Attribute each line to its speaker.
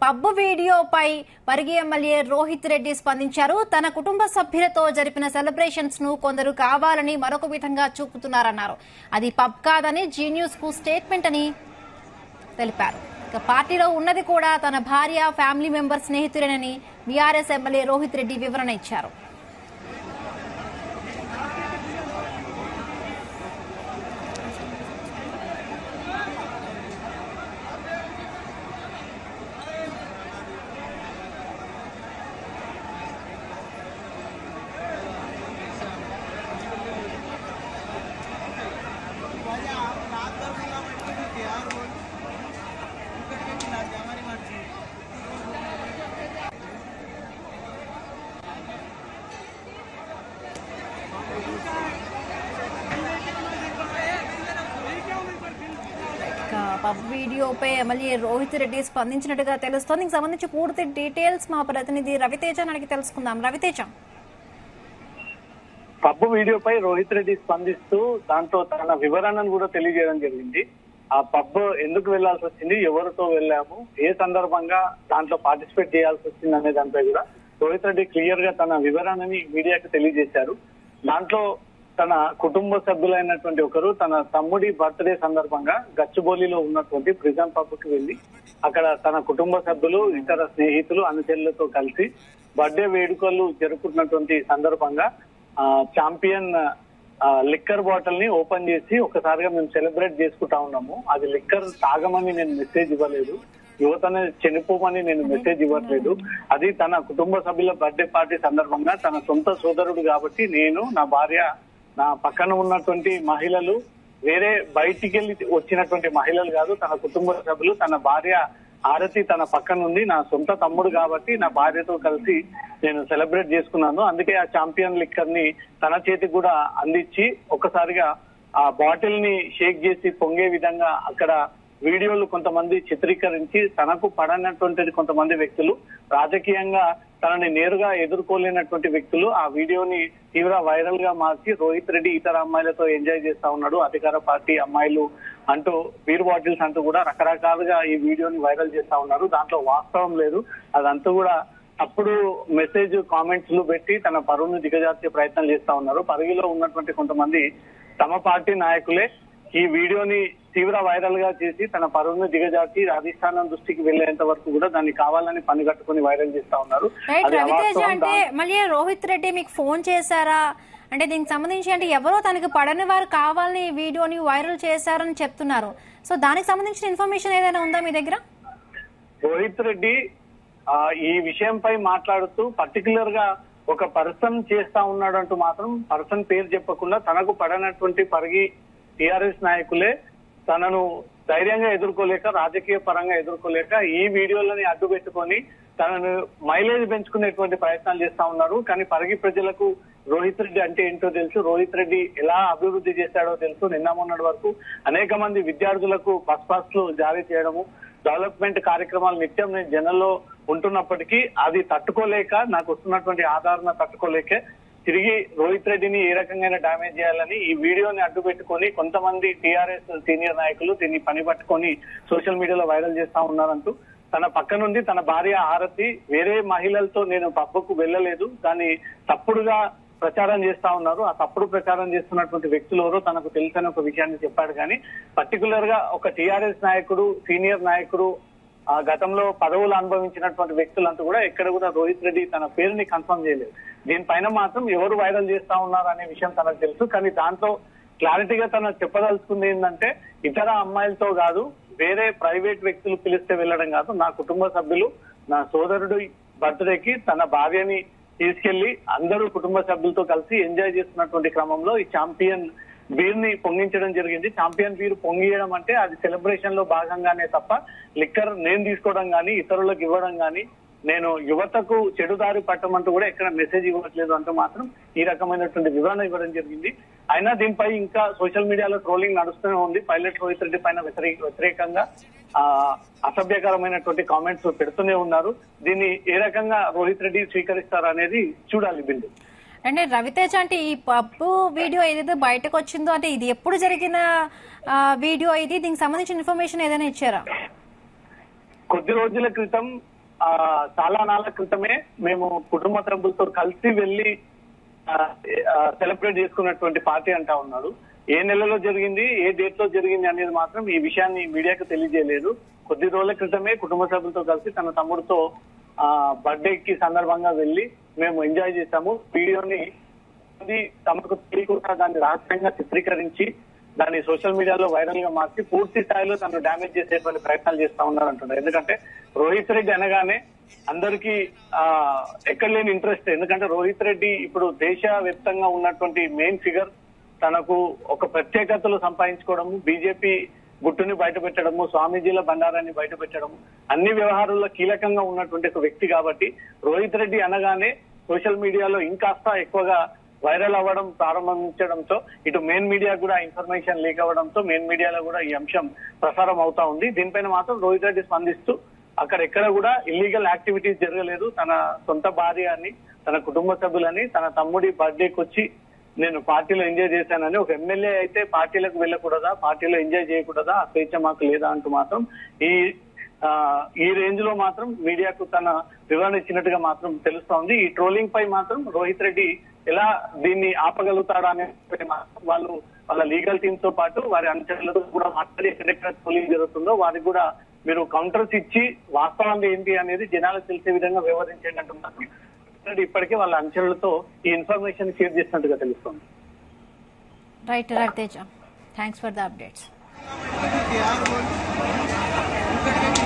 Speaker 1: Pub వీడియోపై Parigi MLA Rohit Reddy స్పందించారు తన కుటుంబ సభ్యులతో జరిపిన సెలబ్రేషన్స్ ను కొందరు కావాలని మరొక విధంగా చూపుతున్నారన్నారు అది పబ్ కాదని జీ న్యూస్ కు స్టేట్మెంట్ అని తెలిపారు ఇక పార్టీలో ఉన్నది కూడా తన భార్య ఫ్యామిలీ మెంబర్ స్నేహితులేనని బీఆర్ఎస్ ఎమ్మెల్యే రోహిత్ రెడ్డి వివరణ ఇచ్చారు ఇక పబ్ వీడియోపై ఎమ్మెల్యే రోహిత్ రెడ్డి స్పందించినట్టుగా తెలుస్తోంది దీనికి సంబంధించి పూర్తి డీటెయిల్స్ మా ప్రతినిధి రవితేజ అడిగి తెలుసుకుందాం రవితేజ
Speaker 2: పబ్బు వీడియోపై రోహిత్ రెడ్డి స్పందిస్తూ దాంతో తన వివరణను కూడా తెలియజేయడం జరిగింది ఆ పబ్ ఎందుకు వెళ్లాల్సి వచ్చింది ఎవరితో వెళ్ళాము ఏ సందర్భంగా దాంట్లో పార్టిసిపేట్ చేయాల్సి వచ్చింది అనే దానిపై కూడా రోహిత్ రెడ్డి క్లియర్ గా తన వివరణని మీడియాకు తెలియజేశారు దాంట్లో తన కుటుంబ సభ్యులైనటువంటి ఒకరు తన తమ్ముడి బర్త్డే సందర్భంగా గచ్చిబౌలిలో ఉన్నటువంటి ప్రిజం పబ్కి వెళ్లి అక్కడ తన కుటుంబ సభ్యులు ఇతర స్నేహితులు అనుచరులతో కలిసి బర్త్డే వేడుకలు జరుపుకున్నటువంటి సందర్భంగా ఆ చాంపియన్ ఆ, లిక్కర్ బాటిల్ ని ఓపెన్ చేసి ఒకసారిగా మేము సెలబ్రేట్ చేసుకుంటా ఉన్నాము అది లిక్కర్ తాగమని నేను మెసేజ్ ఇవ్వలేదు యువతని చనిపోమని నేను మెసేజ్ ఇవ్వట్లేదు అది తన కుటుంబ సభ్యుల బర్త్డే పార్టీ సందర్భంగా తన సొంత సోదరుడు కాబట్టి నేను నా భార్య నా పక్కన ఉన్నటువంటి మహిళలు వేరే బయటికి వెళ్ళి వచ్చినటువంటి మహిళలు కాదు తన కుటుంబ సభ్యులు తన భార్య ఆరతి తన పక్కన ఉంది నా సొంత తమ్ముడు కాబట్టి నా భార్యతో కలిసి నేను సెలబ్రేట్ చేసుకున్నాను అందుకే ఆ చాంపియన్ లిక్కర్ ని తన చేతికి కూడా అందించి ఒక్కసారిగా ఆ బాటిల్ ని షేక్ చేసి పొంగే విధంగా అక్కడ వీడియోలు కొంతమంది చిత్రీకరించి తనకు పడనటువంటి కొంతమంది వ్యక్తులు రాజకీయంగా తనని నేరుగా ఎదుర్కోలేనటువంటి వ్యక్తులు ఆ వీడియోని తీవ్ర వైరల్ గా మార్చి రోహిత్ రెడ్డి ఇతర అమ్మాయిలతో ఎంజాయ్ చేస్తా ఉన్నాడు అధికార పార్టీ అమ్మాయిలు అంటూ బీర్ బాటిల్స్ అంటూ కూడా రకరకాలుగా ఈ వీడియోని వైరల్ చేస్తా ఉన్నారు దాంట్లో వాస్తవం లేదు అదంతా కూడా అప్పుడు మెసేజ్ కామెంట్స్ లు పెట్టి తన పరువును దిగజార్చే ప్రయత్నం చేస్తా ఉన్నారు పరిగిలో ఉన్నటువంటి కొంతమంది తమ పార్టీ నాయకులే ఈ వీడియోని తీవ్ర వైరల్ గా చేసి తన పరువును దిగజార్చి అధిష్టానం దృష్టికి వెళ్లేంత వరకు కూడా దాన్ని కావాలని పని కట్టుకుని వైరల్ చేస్తా ఉన్నారు
Speaker 1: రైట్
Speaker 2: అది
Speaker 1: రవితేజ
Speaker 2: అవాస్తవం.
Speaker 1: అంటే మళ్ళీ రోహిత్ రెడ్డి మీకు ఫోన్ చేశారా అంటే దీనికి సంబంధించి అంటే ఎవరో తనకి పడని వారు కావాలని ఈ వీడియోని వైరల్ చేశారని చెప్తున్నారు సో దానికి సంబంధించిన ఇన్ఫర్మేషన్ ఏదైనా ఉందా మీ దగ్గర
Speaker 2: రోహిత్ రెడ్డి ఆ, ఈ విషయంపై మాట్లాడుతూ పర్టికులర్ గా ఒక పర్సన్ చేస్తా ఉన్నాడు అంటూ మాత్రం పర్సన్ పేరు చెప్పకుండా తనకు పడనటువంటి పరిగి టిఆర్ఎస్ నాయకులే తనను ధైర్యంగా ఎదుర్కోలేక రాజకీయ పరంగా ఎదుర్కోలేక ఈ వీడియోలని అడ్డు పెట్టుకొని తనను మైలేజ్ పెంచుకునేటువంటి ప్రయత్నాలు చేస్తా ఉన్నారు కానీ పరిగి ప్రజలకు రోహిత్ రెడ్డి అంటే ఏంటో తెలుసు రోహిత్ రెడ్డి ఎలా అభివృద్ధి చేశాడో తెలుసు నిన్న మొన్నటి వరకు అనేక మంది విద్యార్థులకు బస్ పాస్ లు జారీ చేయడము డెవలప్మెంట్ కార్యక్రమాలు నిత్యం నేను జనంలో ఉంటున్నప్పటికీ అది తట్టుకోలేక నాకు వస్తున్నటువంటి ఆదరణ తట్టుకోలేకే తిరిగి రోహిత్ రెడ్డిని ఏ రకంగా డామేజ్ చేయాలని ఈ వీడియోని అడ్డు పెట్టుకొని కొంతమంది టీఆర్ఎస్ సీనియర్ నాయకులు దీన్ని పని పట్టుకొని సోషల్ మీడియాలో వైరల్ చేస్తా ఉన్నారంటూ తన పక్క నుండి తన భార్య ఆరతి వేరే మహిళలతో నేను పబ్బకు వెళ్ళలేదు కానీ తప్పుడుగా ప్రచారం చేస్తా ఉన్నారు ఆ తప్పుడు ప్రచారం చేస్తున్నటువంటి వ్యక్తులు ఎవరో తనకు తెలుసని ఒక విషయాన్ని చెప్పాడు కానీ పర్టికులర్ గా ఒక టీఆర్ఎస్ నాయకుడు సీనియర్ నాయకుడు ఆ గతంలో పదవులు అనుభవించినటువంటి వ్యక్తులంతా కూడా ఎక్కడ కూడా రోహిత్ రెడ్డి తన పేరుని కన్ఫర్మ్ చేయలేదు దీనిపైన మాత్రం ఎవరు వైరల్ చేస్తా ఉన్నారు అనే విషయం తనకు తెలుసు కానీ దాంతో క్లారిటీగా తన చెప్పదలుచుకుంది ఏంటంటే ఇతర అమ్మాయిలతో కాదు వేరే ప్రైవేట్ వ్యక్తులు పిలిస్తే వెళ్ళడం కాదు నా కుటుంబ సభ్యులు నా సోదరుడు బర్త్డేకి తన భార్యని తీసుకెళ్లి అందరూ కుటుంబ సభ్యులతో కలిసి ఎంజాయ్ చేస్తున్నటువంటి క్రమంలో ఈ ఛాంపియన్ బీర్ ని పొంగించడం జరిగింది ఛాంపియన్ బీర్ పొంగియడం అంటే అది సెలబ్రేషన్ లో భాగంగానే తప్ప లిక్కర్ నేను తీసుకోవడం గానీ ఇతరులకు ఇవ్వడం గానీ నేను యువతకు చెడుదారి పట్టమంటూ కూడా ఎక్కడ మెసేజ్ ఇవ్వట్లేదు అంటూ మాత్రం ఈ రకమైనటువంటి వివరణ ఇవ్వడం జరిగింది అయినా దీనిపై ఇంకా సోషల్ మీడియాలో ట్రోలింగ్ నడుస్తూనే ఉంది పైలట్ రోహిత్ రెడ్డి పైన వ్యతిరేక వ్యతిరేకంగా ఆ అసభ్యకరమైనటువంటి కామెంట్స్ పెడుతూనే ఉన్నారు దీన్ని ఏ రకంగా రోహిత్ రెడ్డి స్వీకరిస్తారు అనేది చూడాలి బిందు
Speaker 1: అంటే రవితేజ అంటే ఈ పప్పు వీడియో ఏదైతే బయటకు వచ్చిందో అంటే ఇది ఎప్పుడు జరిగిన ఆ, వీడియో ఇది దీనికి సంబంధించిన ఇన్ఫర్మేషన్ ఏదైనా ఇచ్చారా
Speaker 2: కొద్ది రోజుల క్రితం ఆ, చాలా నాళ్ళ క్రితమే మేము కుటుంబ సభ్యులతో కలిసి వెళ్లి సెలబ్రేట్ చేసుకున్నటువంటి పార్టీ అంటా ఉన్నారు ఏ నెలలో జరిగింది ఏ డేట్ లో జరిగింది అనేది మాత్రం ఈ విషయాన్ని మీడియాకు తెలియజేయలేదు కొద్ది రోజుల క్రితమే కుటుంబ సభ్యులతో కలిసి తన తమ్ముడితో ఆ బర్త్డే కి సందర్భంగా వెళ్లి మేము ఎంజాయ్ చేశాము వీడియోని ఇది తమకు తెలియకుండా దాన్ని రహస్యంగా చిత్రీకరించి దాన్ని సోషల్ మీడియాలో వైరల్ గా మార్చి పూర్తి స్థాయిలో తను డ్యామేజ్ చేసేటువంటి ప్రయత్నాలు చేస్తా ఉన్నారు అంటున్నారు ఎందుకంటే రోహిత్ రెడ్డి అనగానే అందరికీ ఆ ఎక్కడ లేని ఇంట్రెస్ట్ ఎందుకంటే రోహిత్ రెడ్డి ఇప్పుడు దేశవ్యాప్తంగా ఉన్నటువంటి మెయిన్ ఫిగర్ తనకు ఒక ప్రత్యేకతలు సంపాదించుకోవడము బీజేపీ గుట్టుని బయట పెట్టడము స్వామీజీల బండారాన్ని బయట పెట్టడము అన్ని వ్యవహారాల్లో కీలకంగా ఉన్నటువంటి ఒక వ్యక్తి కాబట్టి రోహిత్ రెడ్డి అనగానే సోషల్ మీడియాలో ఇంకాస్త ఎక్కువగా వైరల్ అవ్వడం ప్రారంభించడంతో ఇటు మెయిన్ మీడియా కూడా ఇన్ఫర్మేషన్ లీక్ అవ్వడంతో మెయిన్ మీడియాలో కూడా ఈ అంశం ప్రసారం అవుతా ఉంది దీనిపైన మాత్రం రోహిత్ రెడ్డి స్పందిస్తూ అక్కడ ఎక్కడ కూడా ఇల్లీగల్ యాక్టివిటీస్ జరగలేదు తన సొంత భార్య అని తన కుటుంబ సభ్యులని తన తమ్ముడి బర్త్డేకి వచ్చి నేను పార్టీలో ఎంజాయ్ చేశానని ఒక ఎమ్మెల్యే అయితే పార్టీలకు వెళ్ళకూడదా పార్టీలో ఎంజాయ్ చేయకూడదా ఆ స్వేచ్ఛ మాకు లేదా అంటూ మాత్రం ఈ ఆ, ఈ రేంజ్ లో మాత్రం మీడియాకు తన వివరణ ఇచ్చినట్టుగా మాత్రం తెలుస్తోంది ఈ ట్రోలింగ్ పై మాత్రం రోహిత్ రెడ్డి ఎలా దీన్ని ఆపగలుగుతాడా అనే మాత్రం వాళ్ళు వాళ్ళ లీగల్ టీమ్ తో పాటు వారి అనుచరులతో కూడా మాట్లాడి ఎక్కడెక్కడ ట్రోలింగ్ జరుగుతుందో వారికి కూడా మీరు కౌంటర్స్ ఇచ్చి వాస్తవాలు ఏంటి అనేది జనాలకు తెలిసే విధంగా వ్యవహరించండి అంటున్నారు రోహిత్ రెడ్డి ఇప్పటికే వాళ్ళ అనుచరులతో ఈ ఇన్ఫర్మేషన్ షేర్ చేసినట్టుగా తెలుస్తోంది
Speaker 1: right right Teja thanks for the updates